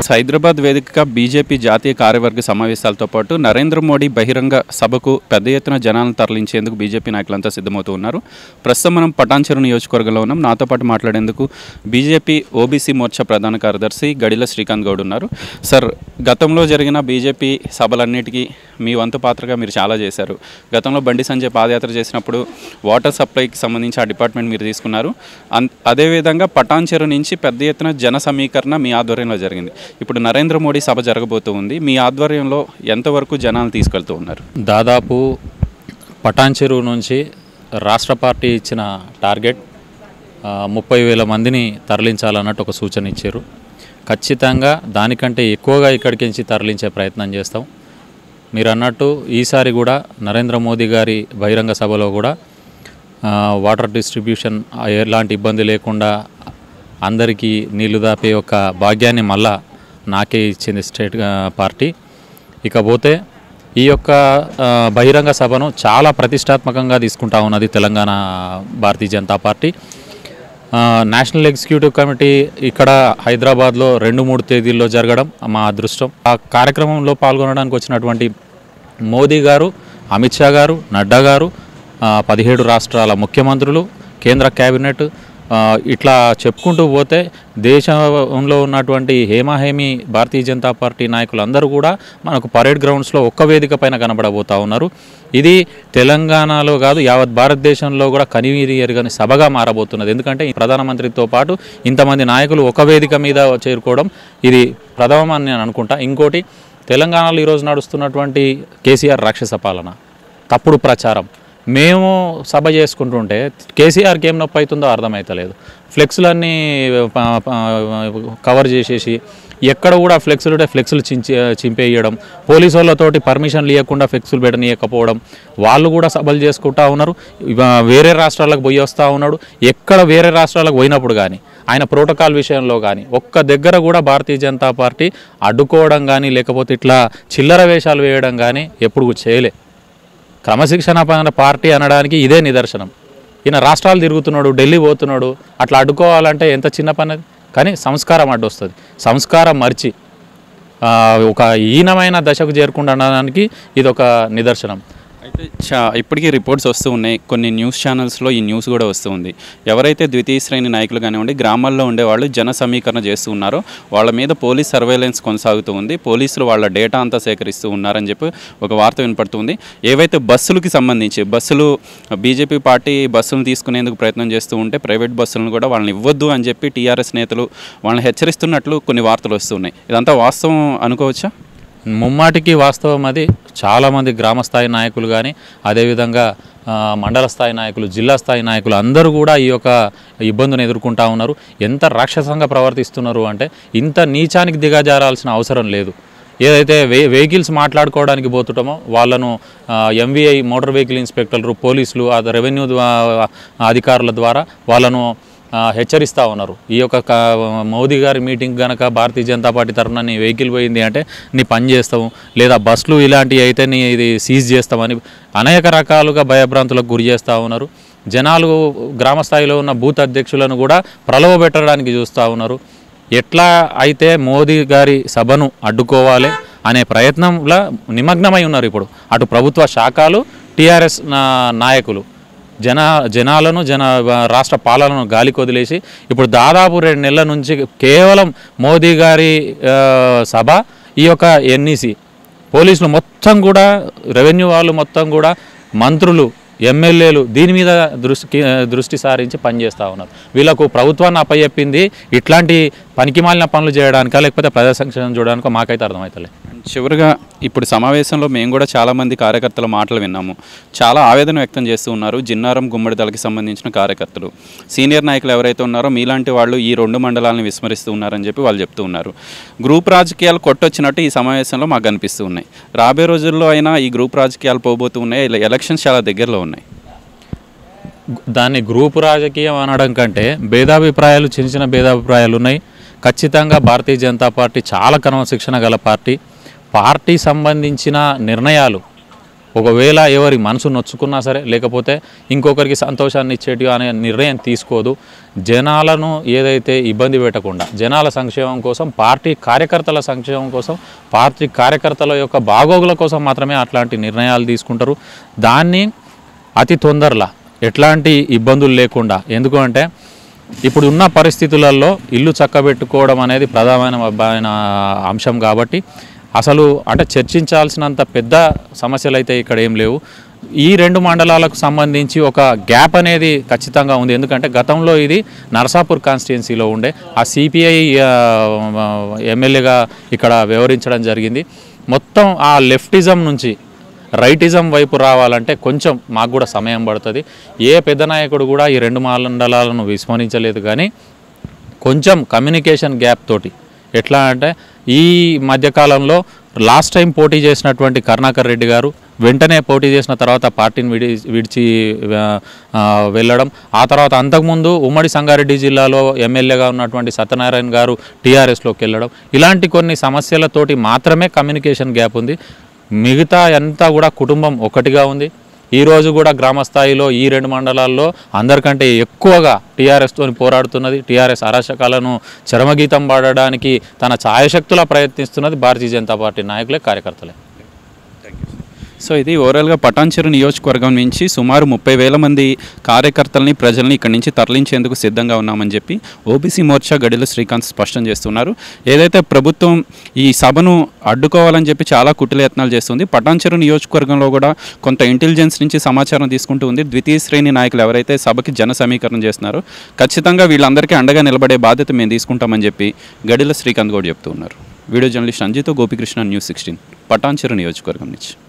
హైదరాబాద్ వేదికగా బీజేపీ జాతీయ కార్యవర్గ సమావేశాలతో పాటు నరేంద్ర మోడీ బహిరంగ సభకు పెద్ద ఎత్తున జనాలను తరలించేందుకు బీజేపీ నాయకులంతా సిద్ధమవుతూ ఉన్నారు ప్రస్తుతం మనం పటాన్చెరు నియోజకవర్గంలో ఉన్నాం నాతో పాటు మాట్లాడేందుకు బీజేపీ ఓబీసీ మోర్చా ప్రధాన కార్యదర్శి గడిల శ్రీకాంత్ గౌడ్ ఉన్నారు సార్ గతంలో జరిగిన బీజేపీ సభలన్నిటికీ మీ వంతు పాత్రగా మీరు చాలా చేశారు గతంలో బండి సంజయ్ పాదయాత్ర చేసినప్పుడు వాటర్ సప్లైకి సంబంధించి ఆ డిపార్ట్మెంట్ మీరు తీసుకున్నారు అన్- అదేవిధంగా పటాన్చెరు నుంచి పెద్ద ఎత్తున జన సమీకరణ మీ ఆధ్వర్యంలో జరిగింది ఇప్పుడు నరేంద్ర మోడీ సభ జరగబోతూ ఉంది మీ ఆధ్వర్యంలో ఎంతవరకు జనాలు తీసుకెళ్తూ ఉన్నారు దాదాపు పటాన్చెరు నుంచి రాష్ట్ర పార్టీ ఇచ్చిన టార్గెట్ ఆ, ముప్పై వేల మందిని తరలించాలన్నట్టు ఒక సూచన ఇచ్చారు ఖచ్చితంగా దానికంటే ఎక్కువగా ఇక్కడికి నుంచి తరలించే ప్రయత్నం చేస్తాం మీరు అన్నట్టు ఈసారి కూడా నరేంద్ర మోదీ గారి బహిరంగ సభలో కూడా ఆ, వాటర్ డిస్ట్రిబ్యూషన్ ఆ, ఎలాంటి ఇబ్బంది లేకుండా అందరికీ నీళ్లు దాపే ఒక భాగ్యాన్ని మళ్ళా నాకే ఇచ్చింది స్టేట్ ఆ, పార్టీ ఇకపోతే ఈ యొక్క ఆ, బహిరంగ సభను చాలా ప్రతిష్టాత్మకంగా తీసుకుంటా ఉన్నది తెలంగాణ భారతీయ జనతా పార్టీ ఆ, నేషనల్ ఎగ్జిక్యూటివ్ కమిటీ ఇక్కడ హైదరాబాద్లో రెండు మూడు తేదీల్లో జరగడం మా అదృష్టం ఆ కార్యక్రమంలో పాల్గొనడానికి వచ్చినటువంటి మోదీ గారు అమిత్ షా గారు నడ్డా గారు ఆ, పదిహేడు రాష్ట్రాల ముఖ్యమంత్రులు కేంద్ర కేబినెట్ ఆ, ఇట్లా చెప్పుకుంటూ పోతే దేశంలో ఉన్నటువంటి హేమాహేమి భారతీయ జనతా పార్టీ నాయకులందరూ కూడా మనకు పరేడ్ గ్రౌండ్స్లో ఒక్క వేదిక పైన కనబడబోతా ఉన్నారు ఇది తెలంగాణలో కాదు యావత్ భారతదేశంలో కూడా కనివీరి ఎరగని సభగా మారబోతున్నది ఎందుకంటే ఈ ప్రధానమంత్రితో పాటు ఇంతమంది నాయకులు ఒక వేదిక మీద చేరుకోవడం ఇది ప్రథమం అని నేను అనుకుంటా ఇంకోటి తెలంగాణలో ఈరోజు నడుస్తున్నటువంటి కేసీఆర్ రాక్షస పాలన తప్పుడు ప్రచారం మేము సభ చేసుకుంటుంటే కేసీఆర్కి ఏం నొప్పి అవుతుందో అర్థమవుతలేదు ఫ్లెక్స్లన్నీ ప- ప- కవర్ చేసేసి ఎక్కడ కూడా ఫ్లెక్స్లు ఉంటే ఫ్లెక్స్లు చించి చింపేయడం పోలీసు వాళ్ళతోటి పర్మిషన్ ఇవ్వకుండా ఫ్లెక్స్లు పెట్టనీయకపోవడం వాళ్ళు కూడా సభలు చేసుకుంటా ఉన్నారు ఇవ- వేరే రాష్ట్రాలకు పోయి వస్తూ ఉన్నాడు ఎక్కడ వేరే రాష్ట్రాలకు పోయినప్పుడు కానీ ఆయన ప్రోటోకాల్ విషయంలో కానీ ఒక్క దగ్గర కూడా భారతీయ జనతా పార్టీ అడ్డుకోవడం కానీ లేకపోతే ఇట్లా చిల్లర వేషాలు వేయడం కానీ ఎప్పుడు చేయలే క్రమశిక్షణపైన పార్టీ అనడానికి ఇదే నిదర్శనం ఈయన రాష్ట్రాలు తిరుగుతున్నాడు ఢిల్లీ పోతున్నాడు అట్లా అడ్డుకోవాలంటే ఎంత చిన్న పని అది కానీ సంస్కారం అడ్డు వస్తుంది సంస్కారం మర్చి ఆ, ఒక హీనమైన దశకు చేరుకుండడానికి ఇది ఒక నిదర్శనం అయితే చా ఇప్పటికీ రిపోర్ట్స్ వస్తూ ఉన్నాయి కొన్ని న్యూస్ ఛానల్స్లో ఈ న్యూస్ కూడా వస్తూ ఉంది ఎవరైతే ద్వితీయ శ్రేణి నాయకులు కానివ్వండి గ్రామాల్లో ఉండేవాళ్ళు జన సమీకరణ చేస్తూ ఉన్నారో వాళ్ళ మీద పోలీస్ సర్వేలెన్స్ కొనసాగుతూ ఉంది పోలీసులు వాళ్ళ డేటా అంతా సేకరిస్తూ ఉన్నారని చెప్పి ఒక వార్త వినపడుతుంది ఏవైతే బస్సులకి సంబంధించి బస్సులు బీజేపీ పార్టీ బస్సులను తీసుకునేందుకు ప్రయత్నం చేస్తూ ఉంటే ప్రైవేట్ బస్సులను కూడా వాళ్ళని ఇవ్వద్దు అని చెప్పి టీఆర్ఎస్ నేతలు వాళ్ళని హెచ్చరిస్తున్నట్లు కొన్ని వార్తలు వస్తున్నాయి ఇదంతా వాస్తవం అనుకోవచ్చా ముమ్మాటికి వాస్తవం అది చాలామంది గ్రామ స్థాయి నాయకులు కానీ అదేవిధంగా ఆ, మండల స్థాయి నాయకులు జిల్లా స్థాయి నాయకులు అందరూ కూడా ఈ యొక్క ఇబ్బందిని ఎదుర్కొంటా ఉన్నారు ఎంత రాక్షసంగా ప్రవర్తిస్తున్నారు అంటే ఇంత నీచానికి దిగజారాల్సిన అవసరం లేదు ఏదైతే వే వెహికల్స్ మాట్లాడుకోవడానికి పోతుంటామో వాళ్ళను ఎంవీఐ మోటార్ వెహికల్ ఇన్స్పెక్టర్లు పోలీసులు ఆ రెవెన్యూ ద్వా- అధికారుల ద్వారా వాళ్ళను ఆ, హెచ్చరిస్తూ ఉన్నారు ఈ యొక్క క- మోదీ గారి మీటింగ్ కనుక భారతీయ జనతా పార్టీ తరఫున నీ వెహికల్ పోయింది అంటే నీ పని చేస్తాము లేదా బస్సులు ఇలాంటివి అయితే నీ ఇది సీజ్ చేస్తామని అనేక రకాలుగా భయభ్రాంతులకు గురి చేస్తూ ఉన్నారు జనాలు గ్రామ స్థాయిలో ఉన్న బూత్ అధ్యక్షులను కూడా ప్రలోభ పెట్టడానికి చూస్తూ ఉన్నారు ఎట్లా అయితే మోదీ గారి సభను అడ్డుకోవాలి అనే ప్రయత్నంలో నిమగ్నమై ఉన్నారు ఇప్పుడు అటు ప్రభుత్వ శాఖలు టీఆర్ఎస్ నాయకులు జన జనాలను జన రాష్ట్ర పాలనను గాలికి వదిలేసి ఇప్పుడు దాదాపు రెండు నెలల నుంచి కేవలం మోదీ గారి ఆ, సభ ఈ యొక్క ఎన్ఈసి పోలీసులు మొత్తం కూడా రెవెన్యూ వాళ్ళు మొత్తం కూడా మంత్రులు ఎమ్మెల్యేలు దీని మీద దృష్టి దృష్టి సారించి పనిచేస్తూ ఉన్నారు వీళ్ళకు ప్రభుత్వాన్ని అప్పచెప్పింది ఇట్లాంటి పనికిమాలిన పనులు చేయడానికా లేకపోతే ప్రజా సంక్షేమం చూడడానికో మాకైతే అర్థమవుతలే చివరిగా ఇప్పుడు సమావేశంలో మేము కూడా చాలామంది కార్యకర్తల మాటలు విన్నాము చాలా ఆవేదన వ్యక్తం చేస్తూ ఉన్నారు జిన్నారం గుమ్మడిదలకి సంబంధించిన కార్యకర్తలు సీనియర్ నాయకులు ఎవరైతే ఉన్నారో మీలాంటి వాళ్ళు ఈ రెండు మండలాలను విస్మరిస్తూ ఉన్నారని చెప్పి వాళ్ళు చెప్తూ ఉన్నారు గ్రూప్ రాజకీయాలు కొట్టొచ్చినట్టు ఈ సమావేశంలో మాకు కనిపిస్తూ ఉన్నాయి రాబోయే రోజుల్లో అయినా ఈ గ్రూప్ రాజకీయాలు పోబోతూ ఉన్నాయి ఇలా ఎలక్షన్స్ చాలా దగ్గరలో ఉన్నాయి దాన్ని గ్రూపు రాజకీయం అనడం కంటే భేదాభిప్రాయాలు చిన్న చిన్న భేదాభిప్రాయాలు ఉన్నాయి ఖచ్చితంగా భారతీయ జనతా పార్టీ చాలా క్రమశిక్షణ గల పార్టీ పార్టీ సంబంధించిన నిర్ణయాలు ఒకవేళ ఎవరి మనసు నొచ్చుకున్నా సరే లేకపోతే ఇంకొకరికి సంతోషాన్ని ఇచ్చేటి అనే నిర్ణయం తీసుకోదు జనాలను ఏదైతే ఇబ్బంది పెట్టకుండా జనాల సంక్షేమం కోసం పార్టీ కార్యకర్తల సంక్షేమం కోసం పార్టీ కార్యకర్తల యొక్క బాగోగుల కోసం మాత్రమే అట్లాంటి నిర్ణయాలు తీసుకుంటారు దాన్ని అతి తొందరలా ఎట్లాంటి ఇబ్బందులు లేకుండా ఎందుకు అంటే ఇప్పుడు ఉన్న పరిస్థితులలో ఇల్లు చక్కబెట్టుకోవడం అనేది ప్రధానమైన అంశం కాబట్టి అసలు అంటే చర్చించాల్సినంత పెద్ద సమస్యలు అయితే ఇక్కడ ఏం లేవు ఈ రెండు మండలాలకు సంబంధించి ఒక గ్యాప్ అనేది ఖచ్చితంగా ఉంది ఎందుకంటే గతంలో ఇది నరసాపూర్ కాన్స్టిట్యున్సీలో ఉండే ఆ సిపిఐ ఎమ్మెల్యేగా ఇక్కడ వ్యవహరించడం జరిగింది మొత్తం ఆ లెఫ్టిజం నుంచి రైటిజం వైపు రావాలంటే కొంచెం మాకు కూడా సమయం పడుతుంది ఏ పెద్ద నాయకుడు కూడా ఈ రెండు మండలాలను విస్మరించలేదు కానీ కొంచెం కమ్యూనికేషన్ గ్యాప్ తోటి ఎట్లా అంటే ఈ మధ్యకాలంలో లాస్ట్ టైం పోటీ చేసినటువంటి కరుణాకర్ రెడ్డి గారు వెంటనే పోటీ చేసిన తర్వాత పార్టీని విడి విడిచి ఆ, ఆ, వెళ్ళడం ఆ తర్వాత అంతకుముందు ఉమ్మడి సంగారెడ్డి జిల్లాలో ఎమ్మెల్యేగా ఉన్నటువంటి సత్యనారాయణ గారు టీఆర్ఎస్లోకి వెళ్ళడం ఇలాంటి కొన్ని సమస్యలతోటి మాత్రమే కమ్యూనికేషన్ గ్యాప్ ఉంది మిగతా అంతా కూడా కుటుంబం ఒకటిగా ఉంది ఈ రోజు కూడా గ్రామ స్థాయిలో ఈ రెండు మండలాల్లో అందరికంటే ఎక్కువగా టీఆర్ఎస్తో పోరాడుతున్నది టీఆర్ఎస్ అరాచకాలను చరమగీతం పాడడానికి తన ఛాయశక్తులా ప్రయత్నిస్తున్నది భారతీయ జనతా పార్టీ నాయకులే కార్యకర్తలే సో ఇది ఓవరాల్గా పటాన్చెరు నియోజకవర్గం నుంచి సుమారు ముప్పై వేల మంది కార్యకర్తల్ని ప్రజల్ని ఇక్కడి నుంచి తరలించేందుకు సిద్ధంగా ఉన్నామని చెప్పి ఓబీసీ మోర్చా గడిలో శ్రీకాంత్ స్పష్టం చేస్తున్నారు ఏదైతే ప్రభుత్వం ఈ సభను అడ్డుకోవాలని చెప్పి చాలా కుటిలయత్నాలు చేస్తుంది పటాన్చెరు నియోజకవర్గంలో కూడా కొంత ఇంటెలిజెన్స్ నుంచి సమాచారం తీసుకుంటూ ఉంది ద్వితీయ శ్రేణి నాయకులు ఎవరైతే సభకి జన సమీకరణ చేస్తున్నారో ఖచ్చితంగా వీళ్ళందరికీ అండగా నిలబడే బాధ్యత మేము తీసుకుంటామని చెప్పి గడిల శ్రీకాంత్ కూడా చెప్తూ ఉన్నారు వీడియో జర్నలిస్ట్ అంజితో గోపికృష్ణ న్యూస్ సిక్స్టీన్ పటాన్చెరు నియోజకవర్గం నుంచి